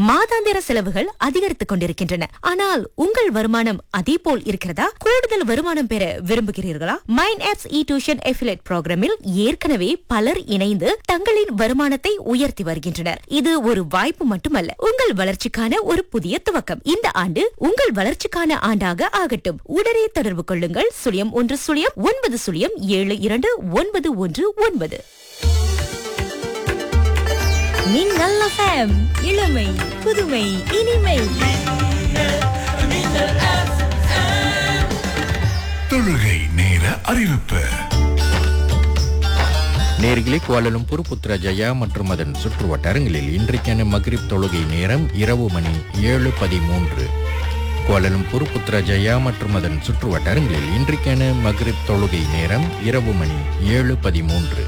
மாதாந்திர செலவுகள் அதிகரித்துக் கொண்டிருக்கின்றன ஆனால் உங்கள் வருமானம் அதே போல் இருக்கிறதா கூடுதல் வருமானம் பெற விரும்புகிறீர்களா mind apps e tuition affiliate ப்ரோக்ராமில் ஏற்கனவே பலர் இணைந்து தங்களின் வருமானத்தை உயர்த்தி வருகின்றனர் இது ஒரு வாய்ப்பு மட்டுமல்ல உங்கள் வளர்ச்சிக்கான ஒரு புதிய துவக்கம் இந்த ஆண்டு உங்கள் வளர்ச்சிக்கான ஆண்டாக ஆகட்டும் உடனே தொடர்பு கொள்ளுங்கள் சுழியம் ஒன்று சுழியம் ஒன்பது சுழியம் ஏழு இரண்டு ஒன்பது ஒன்று ஒன்பது நீங்கள் FM, இளமை புதுமை இனிமை தொழுகை நேர அறிவிப்பு நேர்களே குவாலலும்பூர் புத்ரஜயா மற்றும் அதன் சுற்று வட்டாரங்களில் இன்றைக்கான மக்ரிப் தொழுகை நேரம் இரவு மணி ஏழு பதிமூன்று குவாலலும்பூர் புத்ரஜயா மற்றும் அதன் சுற்று வட்டாரங்களில் இன்றைக்கான மக்ரிப் தொழுகை நேரம் இரவு மணி ஏழு பதிமூன்று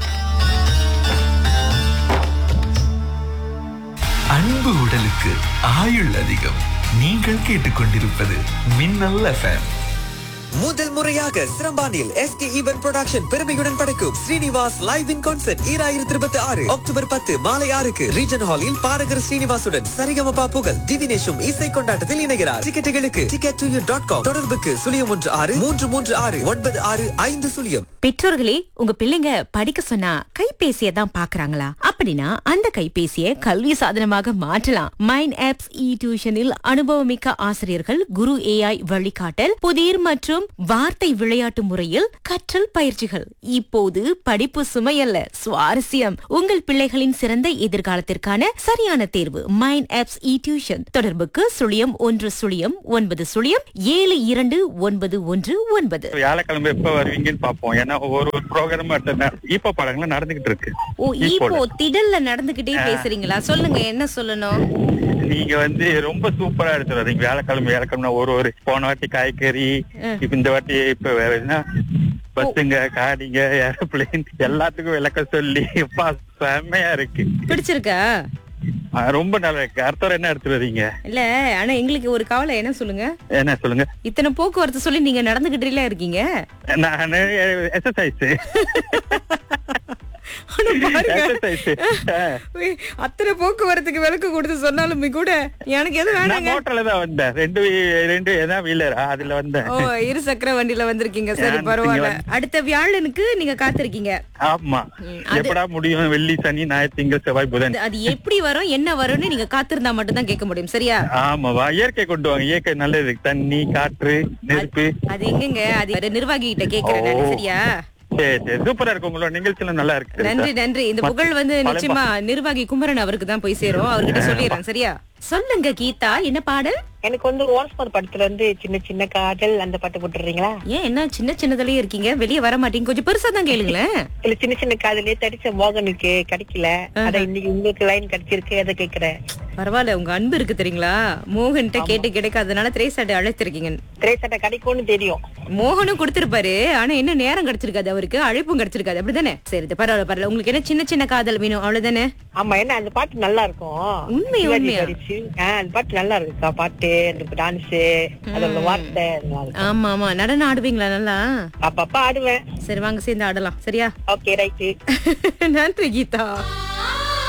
அன்பு உடலுக்கு ஆயுள் அதிகம் நீங்கள் கேட்டுக்கொண்டிருப்பது மின்னல் எஃப்எம் முதல் முறையாக சிரம்பானில் எஸ்கே ஈவன் ப்ரொடக்ஷன் பெருமையுடன் படைக்கும் ஸ்ரீனிவாஸ் லைவ் இன் கான்சர்ட் ஈராயிரத்தி இருபத்தி ஆறு அக்டோபர் பத்து மாலை ஆறுக்கு ரீஜன் ஹாலில் பாரகர் ஸ்ரீனிவாசுடன் சரிகமபா புகழ் திவினேஷும் இசை கொண்டாட்டத்தில் இணைகிறார் டிக்கெட்டுகளுக்கு டிக்கெட் டு டாட் காம் தொடர்புக்கு சுழியம் ஒன்று ஆறு மூன்று மூன்று ஆறு ஒன்பது ஆறு ஐந்து சுழியம் பெற்றோர்களே உங்க பிள்ளைங்க படிக்க சொன்னா கைபேசியை தான் பாக்குறாங்களா அப்படின்னா அந்த கைபேசியை கல்வி சாதனமாக மாற்றலாம் மைண்ட் ஆப்ஸ் இ டியூஷனில் அனுபவமிக்க ஆசிரியர்கள் குரு ஏஐ வழிகாட்டல் புதிர் மற்றும் வார்த்தை விளையாட்டு முறையில் கற்றல் பயிற்சிகள் இப்போது படிப்பு சுமையல்ல சுவாரஸ்யம் உங்கள் பிள்ளைகளின் சிறந்த எதிர்காலத்திற்கான சரியான தேர்வு மைண்ட் ஆப்ஸ் இ டியூஷன் தொடர்புக்கு சுழியம் ஒன்று சுழியம் ஒன்பது சுழியம் ஏழு இரண்டு ஒன்பது ஒன்று ஒன்பது வியாழக்கிழமை எப்ப வருவீங்கன்னு பாப்போம் ஏன்னா ஒரு ஒரு ப்ரோக்ராம் இப்ப படங்கள்லாம் நடந்துகிட்டு இருக்கு ஓ இப்போ இப்போல. திடல்ல நடந்துகிட்டே பேசுறீங்களா சொல்லுங்க என்ன சொல்லணும் நீங்க வந்து ரொம்ப சூப்பரா எடுத்து வரீங்க வியாழக்கிழமை வியாழக்கிழமை ஒரு ஒரு போன வாட்டி காய்கறி இப்ப இந்த வாட்டி இப்ப வேற என்ன பஸ்ஸுங்க காடிங்க ஏரோப்ளேன் எல்லாத்துக்கும் விளக்கம் சொல்லி எப்பா செம்மையா இருக்கு பிடிச்சிருக்கா ஆ, ரொம்ப நல்லா இருக்கு அடுத்த என்ன எடுத்து வரீங்க இல்ல ஆனா எங்களுக்கு ஒரு கவலை என்ன சொல்லுங்க என்ன சொல்லுங்க இத்தனை போக்குவரத்து சொல்லி நீங்க நடந்துகிட்டே இருக்கீங்க நான் எக்ஸசைஸ் ஆனா பாருங்க எக்ஸசைஸ் உய், அத்தனை போக்குவரத்துக்கு விளக்கு கொடுத்து சொன்னாலுமே கூட எனக்கு எது நான் வேணாங்க மோட்டர்ல தான் வந்தேன் ரெண்டு வீ- ரெண்டு ஏதான் வீலரா அதுல வந்தேன் ஓ இரு சக்கர வண்டியில வந்திருக்கீங்க சரி நான் பரவாயில்ல இங்க அடுத்த வியாழனுக்கு நீங்க காத்திருக்கீங்க ஆமா ம், அது- எப்படா முடியும் வெள்ளி சனி ஞாயிறு திங்கள் செவ்வாய் புதன் அது- அது எப்படி வரும் என்ன வரும்னு நீங்க காத்திருந்தா மட்டும் தான் கேட்க முடியும் சரியா ஆமாவா இயற்கை கொண்டு வாங்க இயற்கை நல்லது தண்ணி காற்று நெருப்பு அது எங்கங்க அது நிர்வாகி கிட்ட கேக்குறேன் நானு, ஓ. சரியா சரி சரி சூப்பரா இருக்கு உங்களோட நிகழ்ச்சியெல்லாம் நல்லா இருக்கு நன்றி நன்றி இந்த புகழ் வந்து பழைய நிச்சயமா நிர்வாகி குமரன் அவருக்கு தான் போய் சேரும் அவர்கிட்ட சொல்லிடுறேன் சரியா சொல்லுங்க கீதா என்ன பாடல் எனக்கு வந்து ஓன்ஸ்மர் படத்துல இருந்து சின்ன சின்ன காதல் அந்த பாட்டு போட்டுறீங்களா ஏன் என்ன சின்ன சின்னதுலயே இருக்கீங்க வெளிய வர மாட்டீங்க கொஞ்சம் பெருசா தான் கேளுங்களேன் இல்ல சின்ன சின்ன காதலே தடிச்ச மோகனுக்கு கிடைக்கல அத இன்னைக்கு உங்களுக்கு லைன் கிடைச்சிருக்கு அதை கேக்குறேன் பரவாயில்ல உங்க அன்பு இருக்கு தெரியுங்களா மோகன்கிட்ட கேட்டு கிடைக்காதனால திரேசாட்டை அழைத்திருக்கீங்க திரைசட்டை கிடைக்கும்னு தெரியும் மோகனும் கொடுத்திருப்பாரு ஆனா என்ன நேரம் கிடைச்சிருக்காது அவருக்கு அழைப்பும் கிடைச்சிருக்காது அப்படிதானே சரி இது பரவாயில்ல பரவாயில்ல உங்களுக்கு என்ன சின்ன சின்ன காதல் வேணும் அவ்வளவுதானே ஆமா ஏன்னா அந்த பாட்டு நல்லா இருக்கும் உண்மை, சிவாஜி உண்மையா? நடிச்சு. ஆ, அந்த பாட்டு நல்லா இருக்குக்கா பாட்டு அந்த டான்ஸ் அதோட வார்த்தை நல்லா இருக்கும். ஆமா ஆமா நடனம் ஆடுவீங்களா நல்லா அப்பப்ப ஆடுவேன் சரி வாங்க சேர்ந்து ஆடலாம் சரியா ஓகே ரைட்டு நன்றி கீதா